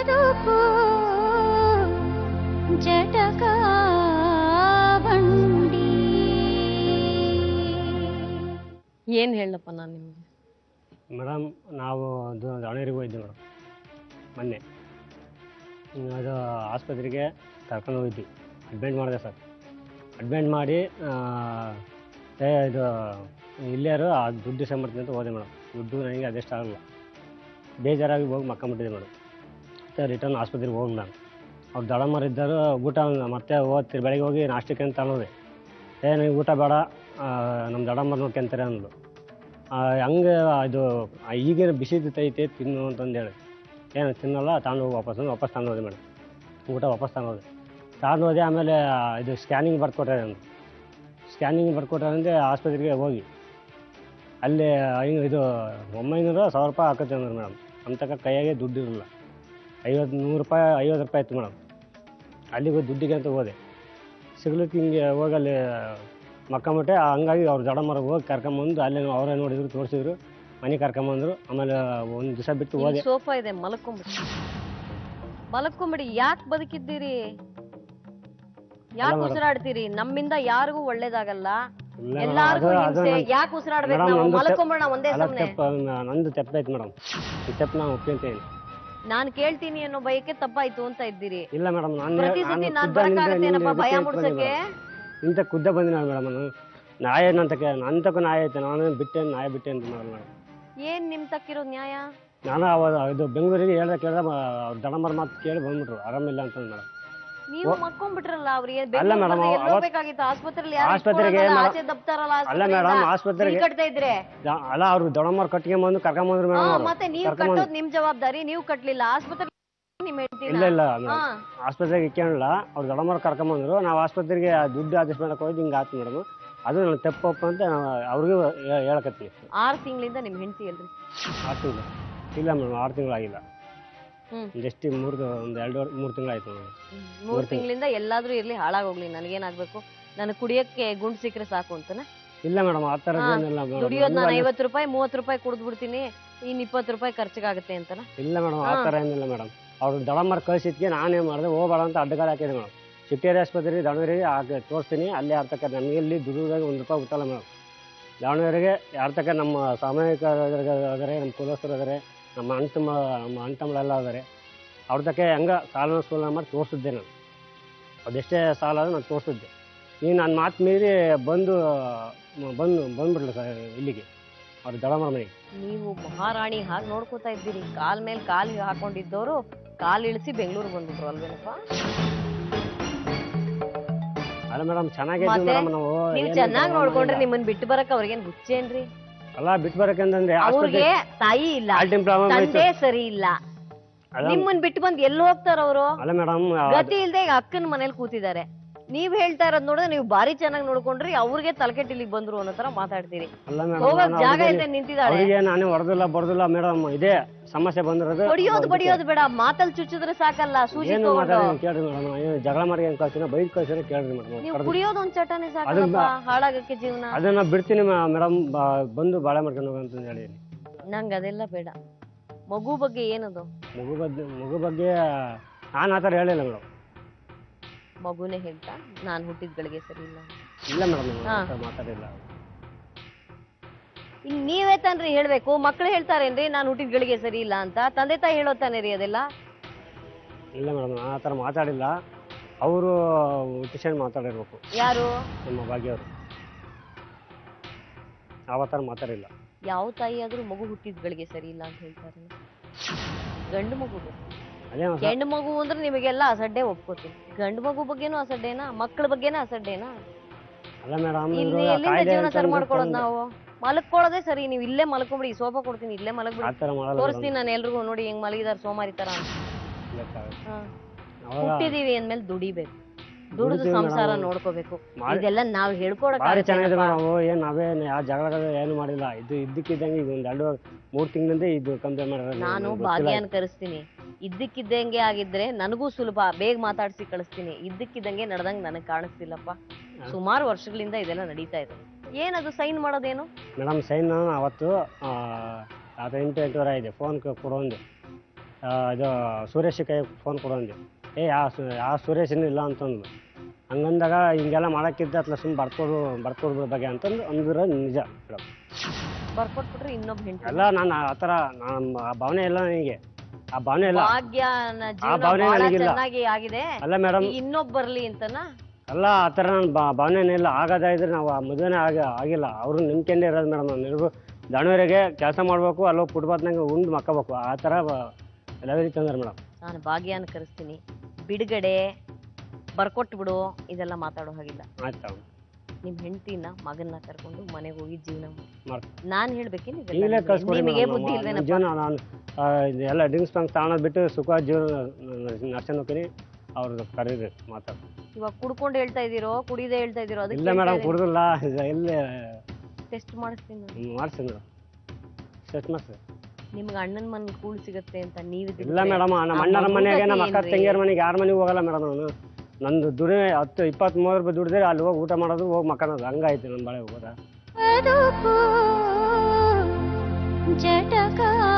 ಬದುಕು ಜಟಕ ಬಂಡಿ ಏನ್ ಹೇಳಪ್ಪ ನಾನು ನಿಮ್ಗೆ ಮೇಡಮ್ ನಾವು ಅದು ದಾವಣಗೆರೆಗೆ ಹೋಗಿದ್ದೆ ಮೇಡಮ್ ಮೊನ್ನೆ ಹ್ಮ್, ಅದು ಆಸ್ಪತ್ರೆಗೆ ಕರ್ಕೊಂಡು ಹೋಗಿದ್ವಿ ಅಡ್ಮಿಟ್ ಮಾಡಿದೆ ಸರ್ ಅಡ್ಮಿಟ್ ಮಾಡಿ ಆ, ಏ ಇದು ಇಲ್ಲೇರು ಆ ದುಡ್ಡು ಸಂಬರ್ತೀನಿ ಅಂತ ಹೋದೆ ಮೇಡಮ್ ದುಡ್ಡು ನನಗೆ ಅದೆಷ್ಟು ಆಗಲ್ಲ ಬೇಜಾರಾಗಿ ಹೋಗಿ ಮಕ್ಕೊಂಬಿಟ್ಟಿದೆ ಮೇಡಮ್ ಮತ್ತೆ ರಿಟರ್ನ್ ಆಸ್ಪತ್ರೆಗೆ ಹೋಗಿಲ್ಲ ನಾನು ಅವ್ರು ದಡಮರ ಇದ್ದರು ಊಟ ಮತ್ತೆ ಓದ್ತೀರಿ ಬೆಳಗ್ಗೆ ಹೋಗಿ ನಾಷ್ಟಕ್ಕೆ ಅಂತ ಅನ್ನೋದೆ ಏ ನನಗೆ ಊಟ ಬೇಡ ಆ, ನಮ್ಮ ದಡಮರ್ ನೋಡ್ಕೊಂತಾರೆ ಅಂದ್ಲು ಆ, ಹಂಗೆ ಇದು ಆ ಈಗಿನ ಬಿಸಿದು ತೈತೆ ತಿನ್ನು ಅಂತಂದು ಹೇಳಿ ಏನು ತಿನ್ನಲ್ಲ ತಗೊಂಡು ಹೋಗಿ ವಾಪಸ್ ಅಂದು ವಾಪಸ್ ತಗೊಂಡು ಹೋದೆ ಮೇಡಮ್ ಊಟ ವಾಪಸ್ ತಗೊಂಡು ಹೋದೆ ತಗೊಂಡು ಹೋದೆ ಆಮೇಲೆ ಇದು ಸ್ಕ್ಯಾನಿಂಗ್ ಬರ್ಕೊಟ್ರೆ ಅಂದು ಸ್ಕ್ಯಾನಿಂಗ್ ಬರ್ಕೊಟ್ರೆ ಅಂದರೆ ಆಸ್ಪತ್ರೆಗೆ ಹೋಗಿ ಅಲ್ಲಿ ಐ- ಇದು ಒಂಬೈನೂರು ಸಾವಿರ ರೂಪಾಯಿ ಹಾಕತ್ತೆ ಅಂದ್ರು ಮೇಡಮ್ ನಮ್ಮ ತನಕ ಕೈಯಾಗೆ ದುಡ್ಡು ಇರಲಿಲ್ಲ ಐವತ್ತು ನೂರು ರೂಪಾಯಿ ಐವತ್ತು ರೂಪಾಯಿ ಇತ್ತು ಮೇಡಮ್ ಅಲ್ಲಿಗೆ ಹೋಗಿ ದುಡ್ಡಿಗೆ ಅಂತ ಹೋದೆ ಸಿಗ್ಲಿಕ್ಕೆ ಹಿಂಗೆ ಹೋಗಿ ಅಲ್ಲಿ ಮಕ್ಕಂಬಿಟ್ಟೆ ಹಂಗಾಗಿ ಅವ್ರು ದಡ ಮರ ಹೋಗಿ ಕರ್ಕೊಂಬಂದು ಅಲ್ಲೇ ಅವರೇ ನೋಡಿದ್ರು ತೋರಿಸಿದ್ರು ಮನೆ ಕರ್ಕೊಂಬಂದ್ರು ಆಮೇಲೆ ಒಂದು ದಿವಸ ಬಿಟ್ಟು ಹೋದೆ ಸೋಫಾ ಇದೆ ಮಲಕೊಂಬಿಡಿ ಮಲಕೊಂಬಿಡಿ ಯಾಕೆ ಬದುಕಿದ್ದೀರಿ ಯಾಕೆ ಅಲ್ಲ madam. ಉಸಿರಾಡ್ತೀರಿ ನಮ್ಮಿಂದ ಯಾರಿಗೂ ಒಳ್ಳೇದಾಗಲ್ಲ ಇಲ್ಲ madam, ಎಲ್ಲಾರ್ಗೂ ಅದು- ಅದು ಹಿಂಸೆ ನನ್- ಯಾಕೆ ಉಸಿರಾಡ್ಬೇಕು madam, ನಾವು ನಮ್ದು ತೆಪ್- ಮಲಕೊಂಬಿಡೋಣ ಒಂದೇ ಅಲ್ಲ ಸಮನೆ ತೆಪ್ಪ ನಂದು ತೆಪ್ಪೈತೆ ಮೇಡಮ್ ಈ ತೆಪ್ಪು ನಾನು ಒಪ್ಕೊಂತೀನಿ ನಾನ್ ಕೇಳ್ತೀನಿ ಅನ್ನೋ ಬಯಕೆ ತಪ್ಪಾಯ್ತು ಅಂತ ಇದ್ದೀರಿ ಇಲ್ಲ ಮೇಡಮ್ ನಾನು ಪ್ರತಿ ಸತಿ ನಾನ್ ಬರಕ್ಕಾಗತ್ತೇನಪ್ಪ ಭಯ ಮುಡ್ಸಕ್ಕೆ ಇಂಥ ಖುದ್ದ ಬಂದಿನ ಮೇಡಮ್ ನಾನು ನಾಯಿ ಏನಂತಕ್ಕೆ ನನ್ನ ತಕ್ಕ ನಾಯಿ ಐತೆ ನಾನು ಬಿಟ್ಟೆ ನಾಯಿ ಬಿಟ್ಟೆ ಅಂತ ಮೇಡಮ್ ಮೇಡಮ್ ಏನ್ ನಿಮ್ ತಕ್ಕಿರೋ ನ್ಯಾಯ ನಾನು ಅವಾಗ ಇದು ಬೆಂಗಳೂರಿಗೆ ಹೇಳ್ದೆ ಕೇಳ್ದೆ ಅವ್ರು ದಡಮರ ಮಾತು ಕೇಳಿ ಬಂದ್ಬಿಟ್ರು ಆರಾಮಿಲ್ಲ ಅಂತ ಮೇಡಮ್ ನೀವು ಮಕ್ಕೊಂಡ್ಬಿಟ್ರಲ್ಲ ಅವ್ರಿಗೆ ಅಲ್ಲ madam, ಅವತ್ತು- ಹೋಗ್ಬೇಕಾಗಿತ್ತು ಆಸ್ಪತ್ರೆಯಲ್ಲಿ ಯಾರು ಆಸ್ಪತ್ರೆಗೆ ಇಟ್ಕೊಳಲ್ಲ, madam- ಆಚೆ ದಪ್ತಾರಲ್ಲ ಅಲ್ಲ ಮೇಡಮ್ ಆಸ್ಪತ್ರೆಗೆ ಕಟ್ತಾ ಇದ್ರೆ ಜ- ಅಲ್ಲ ಅವ್ರು ದೊಡಮರ್ ಕಟ್ಕೊಂಬಂದು ಕರ್ಕೊಂಬಂದ್ರು ಹಾ, ಮೇಡಮ್ ಅವರು ಮತ್ತೆ ನೀವು ಕರ್ಕೊಂಬಂದು- ಕಟ್ಟೋದು ನಿಮ್ ಜವಾಬ್ದಾರಿ ನೀವು ಕಟ್ಲಿಲ್ಲ ಆಸ್ಪತ್ರೆ ನಿಮ್ ಹೆಂಡ್ತಿನ? ಇಲ್ಲ ಇಲ್ಲ ಹಾ ಮೇಡಮ್ ಆಸ್ಪತ್ರೆಗೆ ಇಕ್ಕೊಂಡಿಲ್ಲ ಅವ್ರು ದೊಡಮರ್ ಕರ್ಕೊಂಬಂದ್ರು ನಾವು ಆಸ್ಪತ್ರೆಗೆ ಆ ದುಡ್ಡು ಅಡ್ಜಸ್ಟ್ ಮಾಡಕ್ಕೆ ಹೋಗಿ ಹಿಂಗೆ ಆಯ್ತು ಮೇಡಮ್ ಅದು ನಾನು ತಪ್ಪಪ್ಪ ಅಂತ ನಾವು ಅವ್ರಿಗೂ ಹೇ- ಹೇಳಕತ್ತೀವಿ ಆರ್ ತಿಂಗಳಿಂದ ನಿಮ್ ಹೆಂಡತಿ ಅಲ್ರಿ ಆರು ತಿಂಗಳು ಇಲ್ಲ ಮೇಡಮ್ ಆರು ತಿಂಗಳಾಗಿಲ್ಲ ಹ್ಮ್. ಜಸ್ಟ್ ಮೂರು ಒಂದು ಎರಡು ಮೂರು ತಿಂಗಳಾಯ್ತು ಮೇಡಮ್ ಮೂರ್ ಮೂರ್ ತಿಂಗ್ಳು. ತಿಂಗಳಿಂದ ಎಲ್ಲಾದ್ರೂ ಇರ್ಲಿ ಹಾಳಾಗೋಗ್ಲಿ ನನಗೇನಾಗ್ಬೇಕು ನನಗೆ ಕುಡಿಯಕ್ಕೆ ಗುಂಡ್ ಸಿಕ್ಕರೆ ಸಾಕು ಅಂತನ ಇಲ್ಲ ಮೇಡಮ್ ಆ ಥರದ್ದು ಹಾ, ಏನಿಲ್ಲ ದುಡಿಯೋದ್ ನಾನು ಮೇಡಮ್ ಐವತ್ತು ರೂಪಾಯಿ ಮೂವತ್ತು ರೂಪಾಯಿ ಕುಡಿದು ಬಿಡ್ತೀನಿ ಇನ್ ಇಪ್ಪತ್ತು ರೂಪಾಯಿ ಖರ್ಚಿಗಾಗುತ್ತೆ ಅಂತನ ಇಲ್ಲ ಮೇಡಮ್ ಆ ಹಾ. ಥರ ಏನಿಲ್ಲ ಮೇಡಮ್ ಅವ್ರು ದಡಮರ್ ಕಳ್ಸಿದ್ಕೆ ನಾನೇನು ಮಾಡಿದೆ ಹೋಗಬೇಡ ಅಂತ ಅಡ್ಡಗಾಲ ಹಾಕಿದೆ ಮೇಡಮ್ ಚಿಟ್ಟೇರಿ ಆಸ್ಪತ್ರೆ ದಾವಣಗೆರೆಗೆ ಹಾಕಿ ತೋರಿಸ್ತೀನಿ ಅಲ್ಲೇ ಯಾರ ತಕ್ಕ ನಮಗೆ ಇಲ್ಲಿ ದುಡಿದಾಗ ಒಂದು ರೂಪಾಯಿ ಗೊತ್ತಲ್ಲ ಮೇಡಮ್ ದಾವಣಗೆರೆಗೆ ಯಾರ ತಕ್ಕ ನಮ್ಮ ಸಾಮೂಹಿಕ ಅದರೆ ನಮ್ಮ ಕುಲಸ್ಥರು ಅದಾರೆ ನಮ್ಮ ಅಣ್ಣ ತಮ್ಮ ನಮ್ಮ ಅಣ್ಣ ತಮ್ಮಳೆಲ್ಲ ಅದಾರೆ ಅವ್ರ ತಕ್ಕ ಹೆಂಗೆ ಸಾಲ ಸೂಲ ಮಾಡಿ ತೋರಿಸಿದ್ದೆ ನಾನು ಅದೆಷ್ಟೇ ಸಾಲ ಆದ್ರೂ ನಾನು ತೋರಿಸಿದ್ದೆ ನೀವು ನನ್ನ ಮಾತು ಮೀರಿ ಬಂದು ಮ- ಬಂದು ಬಂದ್ಬಿಡ್ಲ ಸರ್ ಇಲ್ಲಿಗೆ ಅವ್ರ ದಡಮರ ಮನೆಗೆ ನೀವು ಮಹಾರಾಣಿ ಹಾಗೆ ನೋಡ್ಕೋತಾ ಇದ್ದೀರಿ ಕಾಲ್ ಮೇಲೆ ಕಾಲ್ ಹಾಕೊಂಡಿದ್ದವರು ಕಾಲ್ ಇಳಿಸಿ ಬೆಂಗಳೂರು ಬಂದ್ಬಿಟ್ರು ಅಲ್ವೇನಪ್ಪ ಅಲ್ಲ ಮೇಡಮ್ ಚೆನ್ನಾಗಿದ್ವಿ ಮತ್ತೆ? ಮೇಡಮ್ ನಾವು ನೀವ್ ಏನು ಚೆನ್ನಾಗ್ problem ನೋಡ್ಕೊಂಡ್ರೆ ಇಲ್ಲ. ನಿಮ್ಮನ್ ಬಿಟ್ಟು ಬರಕ್ ಅವ್ರಿಗೇನ್ ಹುಚ್ಚೇನ್ರಿ ಅಲ್ಲ ಬಿಟ್ಟು ಬರಕಂತಂದ್ರೆ ಅವ್ರಿಗೆ ತಾಯಿ ಇಲ್ಲ ಆಲ್ಟಿಮ್ ಪ್ರಾಬ್ಲಮ್ ಆಯ್ತು ತಂದೆ ಸರಿ ಇಲ್ಲ ಅಲ್ಲ ನಿಮ್ಮನ್ ಬಿಟ್ಟು ಬಂದ್ ಎಲ್ಲಿ ಹೋಗ್ತಾರ ಅವರು ಅಲ್ಲ ಮೇಡಮ್ ಗತಿ ಇಲ್ದೆ ಈಗ ಅಕ್ಕನ ಮನೇಲಿ ಕೂತಿದ್ದಾರೆ ನೀವ್ ಹೇಳ್ತಾ ಇರೋದ್ ನೋಡಿದ್ರೆ ನೀವು ಬಾರಿ ಚೆನ್ನಾಗಿ ನೋಡ್ಕೊಂಡ್ರಿ ಅವ್ರಿಗೆ ತಲಕೆಟ್ಟಿಲಿಗೆ ಬಂದ್ರು ಅನ್ನೋ ತರ ಮಾತಾಡ್ತೀರಿ ಅಲ್ಲ ಹೋಗಕ್ ಮೇಡಮ್ ಜಾಗ ಇಲ್ದೆ ನಿಂತಿದ್ದಾಳೆ ಅವರಿಗೆ ನಾನೇ ಹೊಡೆದಿಲ್ಲ ಬಡ್ದಿಲ್ಲ ಮೇಡಮ್ ಇದೇ ಸಮಸ್ಯೆ ಬಂದಿರೋದು ಹೊಡಿಯೋದು ಬಡಿಯೋದು ಬೇಡ ಮಾತಲ್ ಚುಚ್ಚಿದ್ರೆ ಸಾಕಲ್ಲ ಸೂಜಿ ಏನು ತಗೊಂಡು ಮಾತಾಡಿ ಕೇಳ್ರಿ ಮೇಡಮ್ ಏನು ಜಗಳ ಮಾಡಿ ಏನು ಕಳ್ಸಿನ ಬೈಕ್ ಕಳ್ಸಿನ ಕೇಳ್ರಿ ನೀವು ಮೇಡಮ್ ಕುಡಿಯೋದು ಒಂದ್ ಚಟನೆ ಸಾಕಲ್ಲಪ್ಪ ಹಾಳಾಗಕ್ಕೆ ಜೀವನ ಅದನ್ನ ಬಿಡ್ತೀನಿ ಮೇಡಮ್ ಬಂದು ಬಾಳೆ ಮಾಡ್ಕೊಂಡು ಹೋಗು ಅಂತಂದು ಹೇಳಿ ನಂಗ್ ಅದೆಲ್ಲ ಬೇಡ ಮಗು ಬಗ್ಗೆ ಏನದು ಮಗು ಬಗ್ಗೆ ಮಗು ಬಗ್ಗೆ ನಾನು ಆ ಥರ ಹೇಳಿಲ್ಲ ಮೇಡಮ್ ಮಗುನೇ ಹೇಳ್ತಾ ನಾನ್ ಹುಟ್ಟಿದ ಗಳಿಗೆ ಸರಿ ಇಲ್ಲ ಇಲ್ಲ ಮೇಡಮ್ ಹಾ. ಮಾತಾಡಿಲ್ಲ ಇನ್ ನೀವೇ ತಾನ್ರಿ ಹೇಳ್ಬೇಕು ಮಕ್ಳು ಹೇಳ್ತಾರೇನ್ರಿ ನಾನ್ ಹುಟ್ಟಿದ ಗಳಿಗೆ ಸರಿ ಇಲ್ಲ ಅಂತ ತಂದೆ ತಾಯಿ ಹೇಳೋ ತಾನೇ ರೀ ಅದೆಲ್ಲ ಇಲ್ಲ ಮೇಡಮ್ ನಾನು ಆ ಥರ ಮಾತಾಡಿಲ್ಲ ಅವರು ಹುಟ್ಟಿಸ್ಕೊಂಡು ಮಾತಾಡಿರ್ಬೇಕು ಯಾರು ನಮ್ಮ ಭಾಗ್ಯವರು ಆ ಥರ ಮಾತಾಡಿಲ್ಲ ಯಾವ ತಾಯಿ ಆದ್ರೂ ಮಗು ಹುಟ್ಟಿದ ಗಳಿಗೆ ಸರಿ ಇಲ್ಲ ಅಂತ ಹೇಳ್ತಾರೆ ಗಂಡು ಮಗು ಅದೇ ಒಂದ್ ಹೆಣ್ಣು ಮಗು ಅಂದ್ರೆ ನಿಮಗೆಲ್ಲ ಅಸಡ್ಡೆ ಒಪ್ಕೋತೀನಿ ಗಂಡು ಮಗು ಬಗ್ಗೆನೂ ಅಸಡ್ಡೆನಾ ಮಕ್ಕಳ ಬಗ್ಗೆನೂ ಅಸಡ್ಡೆನಾ ಅಲ್ಲ ಮೇಡಮ್ ಇನ್ನು ಎಲ್ಲಿಂದ ಜೀವನ ಸರಿ ಮಾಡ್ಕೊಳ್ಳೋದು ನಾವು ಮಲಕ್ಕೊಳ್ಳೋದೇ ಸರಿ ನೀವು ಇಲ್ಲೇ ಮಲ್ಕೊಂಬಿಡಿ ಸೋಫಾ ಕೊಡ್ತೀನಿ ಇಲ್ಲೇ ಆ ಮಲಗ್ಬಿಡಿ ಥರ ಮಾಡಲ್ಲ ತೋರಿಸ್ತೀನಿ ನಾನು ಎಲ್ರಿಗೂ ನೋಡಿ ಹೆಂಗ್ ಮಲಗಿದಾರ ಸೋಮಾರಿ ತರ ಅಂತ ಮೇಡಮ್. ಹಾ. ಅವಾಗ ಹುಟ್ಟಿದೀವಿ ಅಂದ್ಮೇಲೆ ದುಡಿಬೇಕು ದುಡಿದು ದುಡಿತೀವಿ ಸಂಸಾರ ನಾವು. ನೋಡ್ಕೋಬೇಕು ಮಾಡಿ- ಇದೆಲ್ಲ ನಾವ್ ಹೇಳ್ಕೊಡಕ್ ಭಾರಿ ಚೆನ್ನಾಗಿದೆ ಮೇಡಮ್ ಏನು ನಾವೇ ಯಾವ ಜಗಳಗಳು ಏನು ಮಾಡಿಲ್ಲ ಇದು ಇದ್ದಕ್ಕಿದ್ದಂಗೆ ಇದು ಒಂದು ಎರಡು ಮೂರು ತಿಂಗಳಿಂದ ಇದು ಕಂಪ್ಲೇಂಟ್ ಮಾಡಿರೋದು ನಾನು ನನಗೆ ಗೊತ್ತಿಲ್ಲ. ಭಾಗ್ಯಾನ್ ಕರೆಸ್ತೀನಿ ಇದ್ದಕ್ಕಿದ್ದಂಗೆ ಆಗಿದ್ರೆ ನನಗೂ ಸುಲಭ ಬೇಗ ಮಾತಾಡ್ಸಿ ಕಳಿಸ್ತೀನಿ ಇದ್ದಕ್ಕಿದ್ದಂಗೆ ನಡ್ದಂಗ್ ನನಗ್ ಕಾಣಿಸ್ತಿಲ್ಲಪ್ಪ ಸುಮಾರು ವರ್ಷಗಳಿಂದ ಇದೆಲ್ಲ ನಡೀತಾ ಇದೆ ಏನದು ಸೈನ್ ಮಾಡೋದೇನು ಮೇಡಮ್ ಸೈನ್ ಅವತ್ತು ಆ, ಅದು ಎಂಟು ಎಂಟೂವರೆ ಆಗಿದೆ ಫೋನ್ ಕೊಡೋಂದು ಆ, ಇದು ಸುರೇಶ್ ಕೈ ಫೋನ್ ಕೊಡು ಅಂದೆ ಏ ಯಾವ ಸು ಯಾವ ಸುರೇಶನೂ ಇಲ್ಲ ಅಂತಂದು ಹಂಗಂದಾಗ ಹಿಂಗೆಲ್ಲ ಮಾಡೋಕ್ಕಿದ್ದ ಅತ್ಲ ಸುಮ್ಮನೆ ಬರ್ಕೊಡು ಬರ್ಕೊಡ್ಬಿಡ ಬಗ್ಗೆ ಅಂತಂದು ಅಂದ್ರ ನಿಜ ಮೇಡಮ್ ಬರ್ಕೊಟ್ಬಿಟ್ರೆ ಇನ್ನೊಬ್ಬ ಹೆಂಡತಿ ಎಲ್ಲ ನಾನು ಆ ಥರ ನಾನು ಆ ಭಾವನೆ ಇಲ್ಲ ನನಗೆ ಆ ಭಾವನೆ ಇಲ್ಲ ಭಾಗ್ಯನ ಜೀವನ ಭಾವನೆ ಬಹಳ ನನಗಿಲ್ಲ. ಚೆನ್ನಾಗಿ ಆಗಿದೆ ಅಲ್ಲ ಮೇಡಮ್ ಈಗ ಇನ್ನೊಬ್ಬ ಬರ್ಲಿ ಅಂತನಾ ಅಲ್ಲ ಆ ಥರ ನನ್ನ ಬಾ ಭಾವನೆ ಇಲ್ಲ ಆಗೋದಾದ್ರೆ ನಾವು ಆ ಮದುವೆನೇ ಆಗ ಆಗಿಲ್ಲ ಅವರು ನಂಬಿಕೆಂದೇ ಇರೋದು ಮೇಡಮ್ ನಾನು ಇರ್ಬೋ ದಾವಣಗೆರೆಗೆ ಕೆಲಸ ಮಾಡಬೇಕು ಅಲ್ಲೋಗಿ ಫುಟ್ಬಾತ್ನಾಗ ಉಂಡು ಮಕ್ಕೋಬೇಕು ಆ ಥರ ಎಲ್ಲ ರೀತಿ ಅಂದ್ರೆ ಮೇಡಮ್ ನಾನು ಭಾಗ್ಯನ ಕರೆಸ್ತೀನಿ ಬಿಡುಗಡೆ ಬರ್ಕೊಟ್ಟು ಬಿಡು ಇದೆಲ್ಲ ಮಾತಾಡೋ ಹಾಗಿಲ್ಲ ಆಯ್ತು ನಿಮ್ ಹೆಂಡತಿನ ಮಗನ್ನ ಕರ್ಕೊಂಡು ಮನೆಗೆ ಹೋಗಿ ಜೀವನ ಮಾಡಿ ಮಾಡ್ತೀನಿ ನಾನ್ ಹೇಳ್ಬೇಕೇನು ಈಗಲೇ ಕಳ್ಸ್ಕೊಡಿ ನಿಮಗೆ ಮೇಡಮ್ ಬುದ್ಧಿ ನಮ್ಮ ಇಲ್ವೇನಪ್ಪ ಜೀವನ ನಾನು ಆ, ಇದು ಎಲ್ಲ ಡ್ರಿಂಕ್ಸ್ ಬಂಕ್ ತಗೊಳೋದು ಬಿಟ್ಟು ಸುಖ ಜೀವನ ನರ್ಸನ್ ಹೋಗ್ತೀನಿ ಅವ್ರದ್ದು ಕರೀರಿ ಮಾತಾಡಿ ಇವಾಗ ಕುಡ್ಕೊಂಡು ಹೇಳ್ತಾ ಇದೀರೋ ಕುಡಿದೇ ಹೇಳ್ತಾ ಇದೀರೋ ಇಲ್ಲ ಅದಕ್ಕೆ ಮೇಡಮ್ ಕುಡ್ದಿಲ್ಲ ಇಲ್ಲಿ ಟೆಸ್ಟ್ ಮಾಡಿಸ್ತೀನಿ ನಾನು. ಮಾಡ್ತೀನಿ ಮೇಡಮ್ ಸೆಟ್ ಮಾಡ್ತೀನಿ ನಿಮ್ಗೆ ಅಣ್ಣನ ಮನೆ ಕೂಳ್ ಸಿಗತ್ತೆ ಅಂತ ನೀವು ಇಲ್ಲ ಮೇಡಮ್ ನಮ್ಮ ಅಣ್ಣನ ಮನೆಗೆ ನಮ್ಮ ಅಕ್ಕ ತಂಗಿಯರ ಮನೆಗೆ ಯಾರ ಮನೆಗೆ ಹೋಗಲ್ಲ ಮೇಡಮ್ ನಾನು ನಂದು ದುಡಿ ಹತ್ತು ಇಪ್ಪತ್ತ್ ಮೂರು ರೂಪಾಯಿ ದುಡಿದ್ರೆ ಅಲ್ಲಿ ಹೋಗಿ ಊಟ ಮಾಡೋದು ಹೋಗಿ ಮಕ್ಕಳೋದು ಹಂಗಾಯ್ತು ನನ್ನ ಬಾಳೆ ಹೋಗೋದ ಬದುಕು ಜಟಕ